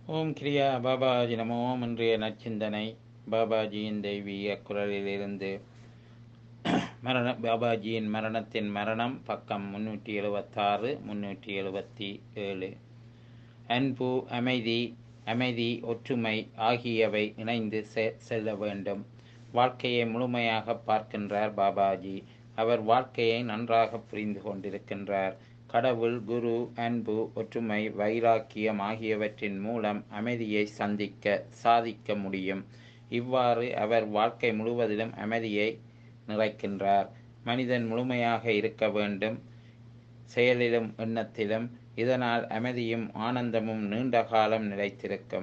ஓம் கிரியா பாபாஜி நமோ இன்றைய நற்சிந்தனை பாபாஜியின் தெய்வீக குரலிலிருந்து மரண பாபாஜியின் மரணத்தின் மரணம் பக்கம் முன்னூற்றி எழுபத்தாறு முன்னூற்றி எழுபத்தி ஏழு அன்பு அமைதி அமைதி ஒற்றுமை ஆகியவை இணைந்து செ- செல்ல வேண்டும் வாழ்க்கையை முழுமையாக பார்க்கின்றார் பாபாஜி அவர் வாழ்க்கையை நன்றாக புரிந்து கொண்டிருக்கின்றார் கடவுள் குரு அன்பு ஒற்றுமை வைராக்கியம் ஆகியவற்றின் மூலம் அமைதியை சந்திக்க சாதிக்க முடியும் இவ்வாறு அவர் வாழ்க்கை முழுவதிலும் அமைதியை நிறைக்கின்றார் மனிதன் முழுமையாக இருக்க வேண்டும் செயலிலும் எண்ணத்திலும் இதனால் அமைதியும் ஆனந்தமும் நீண்ட காலம் நிலைத்திருக்கும்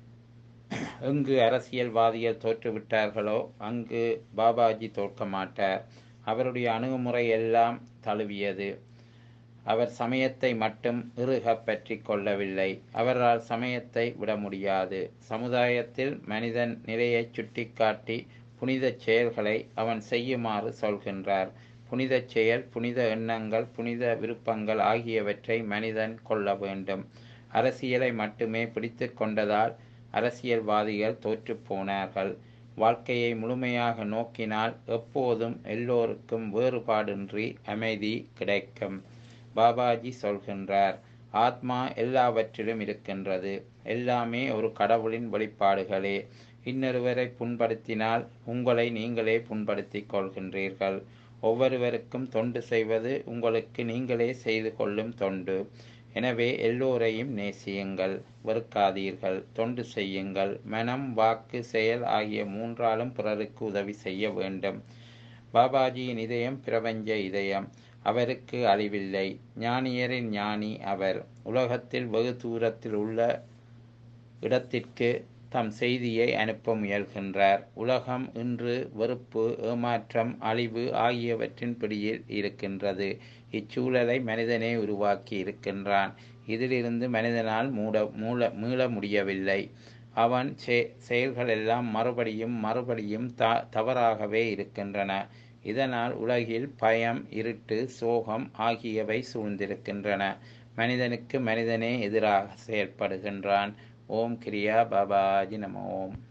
எங்கு அரசியல்வாதிகள் தோற்றுவிட்டார்களோ அங்கு பாபாஜி தோற்க மாட்டார் அவருடைய அணுகுமுறை எல்லாம் தழுவியது அவர் சமயத்தை மட்டும் இறுக பற்றி கொள்ளவில்லை அவரால் சமயத்தை விட முடியாது சமுதாயத்தில் மனிதன் நிலையை சுட்டிக்காட்டி புனித செயல்களை அவன் செய்யுமாறு சொல்கின்றார் புனித செயல் புனித எண்ணங்கள் புனித விருப்பங்கள் ஆகியவற்றை மனிதன் கொள்ள வேண்டும் அரசியலை மட்டுமே பிடித்து கொண்டதால் அரசியல்வாதிகள் தோற்றுப் போனார்கள் வாழ்க்கையை முழுமையாக நோக்கினால் எப்போதும் எல்லோருக்கும் வேறுபாடின்றி அமைதி கிடைக்கும் பாபாஜி சொல்கின்றார் ஆத்மா எல்லாவற்றிலும் இருக்கின்றது எல்லாமே ஒரு கடவுளின் வெளிப்பாடுகளே இன்னொருவரை புண்படுத்தினால் உங்களை நீங்களே புண்படுத்திக் கொள்கின்றீர்கள் ஒவ்வொருவருக்கும் தொண்டு செய்வது உங்களுக்கு நீங்களே செய்து கொள்ளும் தொண்டு எனவே எல்லோரையும் நேசியுங்கள் வெறுக்காதீர்கள் தொண்டு செய்யுங்கள் மனம் வாக்கு செயல் ஆகிய மூன்றாலும் பிறருக்கு உதவி செய்ய வேண்டும் பாபாஜியின் இதயம் பிரபஞ்ச இதயம் அவருக்கு அழிவில்லை ஞானியரின் ஞானி அவர் உலகத்தில் வெகு தூரத்தில் உள்ள இடத்திற்கு தம் செய்தியை அனுப்ப முயல்கின்றார் உலகம் இன்று வெறுப்பு ஏமாற்றம் அழிவு ஆகியவற்றின் பிடியில் இருக்கின்றது இச்சூழலை மனிதனே உருவாக்கி இருக்கின்றான் இதிலிருந்து மனிதனால் மூட மூல மீள முடியவில்லை அவன் செ- செயல்கள் எல்லாம் மறுபடியும் மறுபடியும் த தவறாகவே இருக்கின்றன இதனால் உலகில் பயம் இருட்டு சோகம் ஆகியவை சூழ்ந்திருக்கின்றன மனிதனுக்கு மனிதனே எதிராக செயல்படுகின்றான் ஓம் கிரியா பாபாஜி நம ஓம்